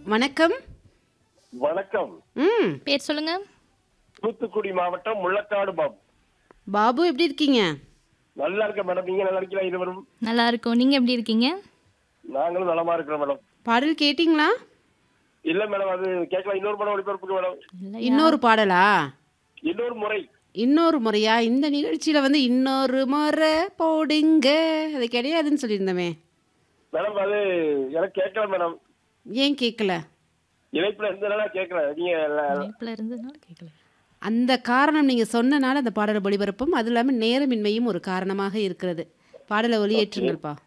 வணக்கம் வணக்கம் ம் பேர் சொல்லுங்க தூத்துக்குடி மாவட்டம் முள்ளக்காடு பாபு பாபு எப்படி இருக்கீங்க நல்லா இருக்க மேடம் நீங்க நல்லா இருக்கீங்களா இருவரும் நல்லா இருக்கோம் நீங்க எப்படி இருக்கீங்க நாங்களும் நலமா இருக்கிறோம் மேடம் பாடல் கேட்டிங்களா இல்ல மேடம் அது கேட்கலாம் இன்னொரு படம் ஒளிபரப்புக்கு மேடம் இல்லையா? இன்னொரு பாடலா இன்னொரு முறை இன்னொரு முறையா இந்த நிகழ்ச்சியில வந்து இன்னொரு முறை போடுங்க அது கிடையாதுன்னு சொல்லியிருந்தோமே மேடம் அது எனக்கு கேட்கல மேடம் ஏன் கேட்கல இணைப்புல இருந்ததுனால கேட்கல நீங்க இணைப்புல இருந்ததுனால கேட்கல அந்த காரணம் நீங்கள் சொன்னனால அந்த பாடலை ஒளிபரப்பும் அது இல்லாமல் நேரமின்மையும் ஒரு காரணமாக இருக்கிறது பாடலை ஒளியேற்றுங்கள்ப்பா